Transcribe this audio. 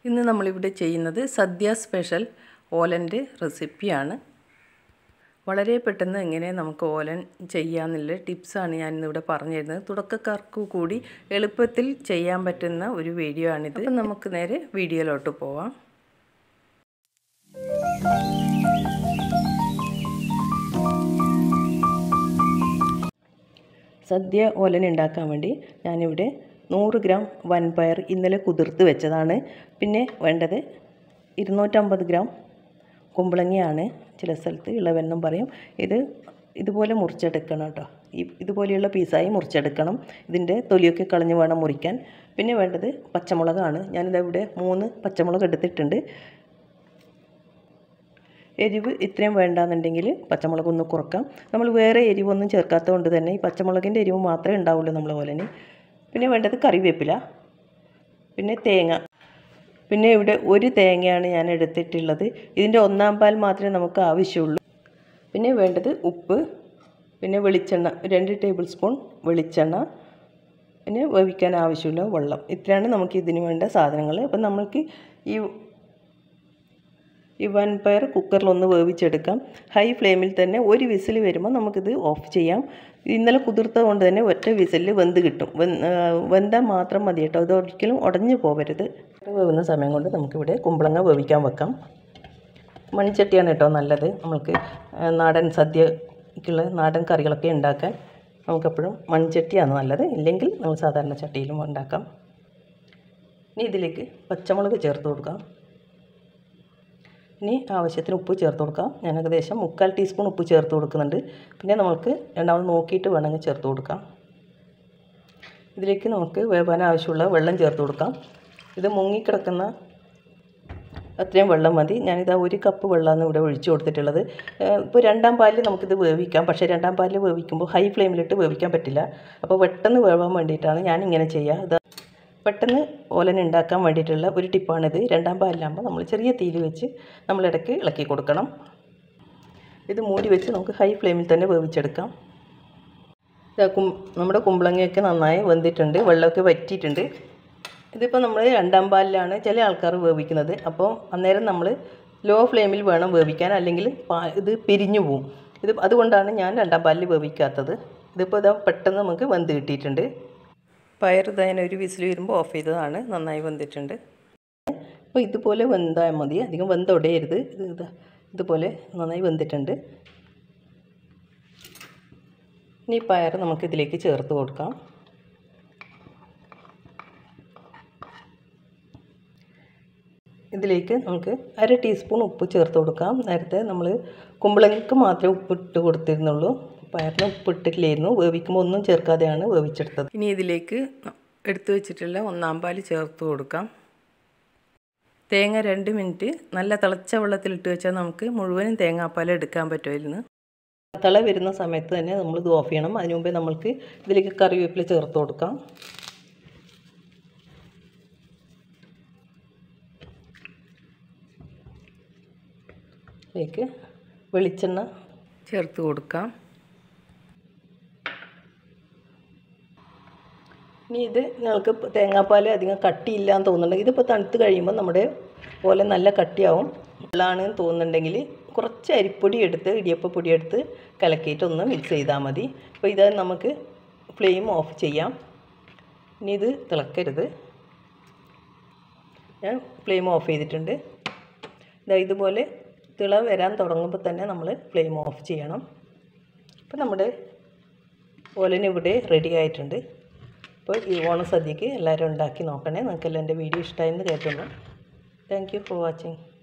ഇന്ന് നമ്മളിവിടെ ചെയ്യുന്നത് സദ്യ സ്പെഷ്യൽ ഓലൻ്റെ റെസിപ്പിയാണ് വളരെ പെട്ടെന്ന് എങ്ങനെ നമുക്ക് ഓലൻ ചെയ്യാമെന്നുള്ള ടിപ്സാണ് ഞാൻ ഇന്നിവിടെ പറഞ്ഞു തരുന്നത് തുടക്കക്കാർക്ക് കൂടി എളുപ്പത്തിൽ ചെയ്യാൻ പറ്റുന്ന ഒരു വീഡിയോ ആണിത് അപ്പം നമുക്ക് നേരെ വീഡിയോയിലോട്ട് പോവാം സദ്യ ഓലൻ ഉണ്ടാക്കാൻ വേണ്ടി ഞാനിവിടെ നൂറ് ഗ്രാം വൻപയർ ഇന്നലെ കുതിർത്ത് വെച്ചതാണ് പിന്നെ വേണ്ടത് ഇരുന്നൂറ്റമ്പത് ഗ്രാം കുമ്പളങ്ങയാണ് ചില സ്ഥലത്ത് ഇളവെന്നും പറയും ഇത് ഇതുപോലെ മുറിച്ചെടുക്കണം കേട്ടോ ഈ ഇതുപോലെയുള്ള പീസായി മുറിച്ചെടുക്കണം ഇതിൻ്റെ തൊലിയൊക്കെ കളഞ്ഞ് വേണം മുറിക്കാൻ പിന്നെ വേണ്ടത് പച്ചമുളകാണ് ഞാനിതവിടെ മൂന്ന് പച്ചമുളക് എടുത്തിട്ടുണ്ട് എരിവ് ഇത്രയും വേണ്ടാന്നുണ്ടെങ്കിൽ പച്ചമുളക് ഒന്ന് കുറക്കാം നമ്മൾ വേറെ എരിവൊന്നും ചേർക്കാത്തത് കൊണ്ട് തന്നെ ഈ പച്ചമുളകിൻ്റെ എരിവ് മാത്രമേ ഉണ്ടാവുള്ളൂ നമ്മൾ ഓലന് പിന്നെ വേണ്ടത് കറിവേപ്പില പിന്നെ തേങ്ങ പിന്നെ ഇവിടെ ഒരു തേങ്ങയാണ് ഞാൻ എടുത്തിട്ടുള്ളത് ഇതിൻ്റെ ഒന്നാം പാൽ മാത്രമേ നമുക്ക് ആവശ്യമുള്ളൂ പിന്നെ വേണ്ടത് ഉപ്പ് പിന്നെ വെളിച്ചെണ്ണ രണ്ട് ടേബിൾ സ്പൂൺ വെളിച്ചെണ്ണ പിന്നെ വേവിക്കാൻ ആവശ്യമുള്ള വെള്ളം ഇത്രയാണ് നമുക്ക് ഇതിന് വേണ്ട സാധനങ്ങൾ അപ്പം നമുക്ക് ഈ ഈ വൻപയർ കുക്കറിലൊന്ന് വേവിച്ചെടുക്കാം ഹൈ ഫ്ലെയിമിൽ തന്നെ ഒരു വിസിൽ വരുമ്പോൾ നമുക്കിത് ഓഫ് ചെയ്യാം ഇന്നലെ കുതിർത്തത് കൊണ്ട് തന്നെ ഒറ്റ വിസിലിൽ വെന്ത് കിട്ടും വെന്താൽ മാത്രം മതി കേട്ടോ ഇത് ഒരിക്കലും ഉടഞ്ഞു പോകരുത് വേവുന്ന സമയം കൊണ്ട് നമുക്കിവിടെ കുമ്പളങ്ങ വേവിക്കാൻ വെക്കാം മൺചട്ടിയാണ് കേട്ടോ നല്ലത് നമുക്ക് നാടൻ സദ്യക്കുള്ള നാടൻ കറികളൊക്കെ ഉണ്ടാക്കാൻ നമുക്കെപ്പോഴും മൺചട്ടിയാണ് നല്ലത് ഇല്ലെങ്കിൽ നമ്മൾ സാധാരണ ചട്ടിയിലും ഉണ്ടാക്കാം ഇനി ഇതിലേക്ക് പച്ചമുളക് ചേർത്ത് കൊടുക്കാം ഇനി ആവശ്യത്തിന് ഉപ്പ് ചേർത്ത് കൊടുക്കാം ഞാൻ ഏകദേശം മുക്കാൽ ടീസ്പൂൺ ഉപ്പ് ചേർത്ത് കൊടുക്കുന്നുണ്ട് പിന്നെ നമുക്ക് രണ്ടാമത് നോക്കിയിട്ട് വേണമെങ്കിൽ ചേർത്ത് കൊടുക്കാം ഇതിലേക്ക് നമുക്ക് വേവാൻ ആവശ്യമുള്ള വെള്ളം ചേർത്ത് കൊടുക്കാം ഇത് മുങ്ങിക്കിടക്കുന്ന അത്രയും വെള്ളം മതി ഞാനിതാ ഒരു കപ്പ് വെള്ളമാണ് ഇവിടെ ഒഴിച്ചു കൊടുത്തിട്ടുള്ളത് ഇപ്പോൾ രണ്ടാം പാലിൽ നമുക്കിത് വേവിക്കാം പക്ഷേ രണ്ടാം പാലിൽ വേവിക്കുമ്പോൾ ഹൈ ഫ്ലെയിമിലിട്ട് വേവിക്കാൻ പറ്റില്ല അപ്പോൾ പെട്ടെന്ന് വേവാൻ വേണ്ടിയിട്ടാണ് ഞാൻ ഇങ്ങനെ ചെയ്യുക ഇത് പെട്ടെന്ന് ഓലൻ ഉണ്ടാക്കാൻ വേണ്ടിയിട്ടുള്ള ഒരു ടിപ്പാണിത് രണ്ടാം പാലിലാകുമ്പോൾ നമ്മൾ ചെറിയ തീയിൽ വെച്ച് നമ്മളിടയ്ക്ക് ഇളക്കി കൊടുക്കണം ഇത് മൂടി വെച്ച് നമുക്ക് ഹൈ ഫ്ലെയിമിൽ തന്നെ വേവിച്ചെടുക്കാം കും നമ്മുടെ കുമ്പളങ്ങയൊക്കെ നന്നായി വെന്തിട്ടുണ്ട് വെള്ളമൊക്കെ വറ്റിയിട്ടുണ്ട് ഇതിപ്പോൾ നമ്മൾ രണ്ടാം പാലിലാണ് ചില ആൾക്കാർ വേവിക്കുന്നത് അപ്പോൾ അന്നേരം നമ്മൾ ലോ ഫ്ലെയിമിൽ വേണം വേവിക്കാൻ അല്ലെങ്കിൽ പാ ഇത് പിരിഞ്ഞു പോവും ഇത് അതുകൊണ്ടാണ് ഞാൻ രണ്ടാം പാലിൽ വേവിക്കാത്തത് ഇതിപ്പോൾ ഇതാ പെട്ടെന്ന് നമുക്ക് വെന്ത് കിട്ടിയിട്ടുണ്ട് പയർ ഇതതിന് ഒരു വിസിൽ വരുമ്പോൾ ഓഫ് ചെയ്തതാണ് നന്നായി വെന്തിട്ടുണ്ട് അപ്പോൾ ഇതുപോലെ വെന്താൽ മതി അധികം വെന്തൊടയരുത് ഇത് ഇത് ഇതുപോലെ നന്നായി വെന്തിട്ടുണ്ട് ഇനി പയർ നമുക്ക് ഇതിലേക്ക് ചേർത്ത് കൊടുക്കാം ഇതിലേക്ക് നമുക്ക് അര ടീസ്പൂൺ ഉപ്പ് ചേർത്ത് കൊടുക്കാം നേരത്തെ നമ്മൾ കുമ്പളങ്ങയ്ക്ക് മാത്രമേ ഉപ്പിട്ട് കൊടുത്തിരുന്നുള്ളൂ പയറിന് ഉപ്പിട്ടില്ലായിരുന്നു വേവിക്കുമ്പോൾ ഒന്നും ചേർക്കാതെയാണ് വേവിച്ചെടുത്തത് ഇനി ഇതിലേക്ക് എടുത്തു വെച്ചിട്ടുള്ള ഒന്നാം പാൽ ചേർത്ത് കൊടുക്കാം തേങ്ങ രണ്ട് മിനിറ്റ് നല്ല തിളച്ച വെള്ളത്തിലിട്ട് വെച്ചാൽ നമുക്ക് മുഴുവനും തേങ്ങാപ്പാൽ എടുക്കാൻ പറ്റുമായിരുന്നു തിള വരുന്ന സമയത്ത് തന്നെ നമ്മൾ ഇത് ഓഫ് ചെയ്യണം അതിനു മുമ്പേ നമ്മൾക്ക് ഇതിലേക്ക് കറിവേപ്പില ചേർത്ത് കൊടുക്കാം ഇതിലേക്ക് വെളിച്ചെണ്ണ ചേർത്ത് കൊടുക്കാം ഇനി ഇത് നിങ്ങൾക്ക് തേങ്ങാപ്പാൽ അധികം കട്ടിയില്ല എന്ന് തോന്നുന്നുണ്ടെങ്കിൽ ഇതിപ്പോൾ തണുത്ത് കഴിയുമ്പോൾ നമ്മുടെ പോലെ നല്ല കട്ടിയാവും വെള്ളമാണെന്ന് തോന്നുന്നുണ്ടെങ്കിൽ കുറച്ച് അരിപ്പൊടി എടുത്ത് ഇടിയപ്പപ്പൊടി എടുത്ത് കലക്കിയിട്ട് ഒന്ന് മിക്സ് ചെയ്താൽ മതി അപ്പോൾ ഇത് നമുക്ക് ഫ്ലെയിം ഓഫ് ചെയ്യാം ഇനി ഇത് തിളക്കരുത് ഞാൻ ഫ്ലെയിം ഓഫ് ചെയ്തിട്ടുണ്ട് ഇതാ ഇതുപോലെ തിള വരാൻ തുടങ്ങുമ്പോൾ തന്നെ നമ്മൾ ഫ്ലെയിം ഓഫ് ചെയ്യണം അപ്പോൾ നമ്മുടെ ഓലൻ ഇവിടെ റെഡി ആയിട്ടുണ്ട് അപ്പോൾ ഈ ഓണസദ്യക്ക് എല്ലാവരും ഉണ്ടാക്കി നോക്കണേ നിങ്ങൾക്കെല്ലാം എൻ്റെ വീഡിയോ ഇഷ്ടമായെന്ന് കേൾക്കുന്നു താങ്ക് യു ഫോർ വാച്ചിങ്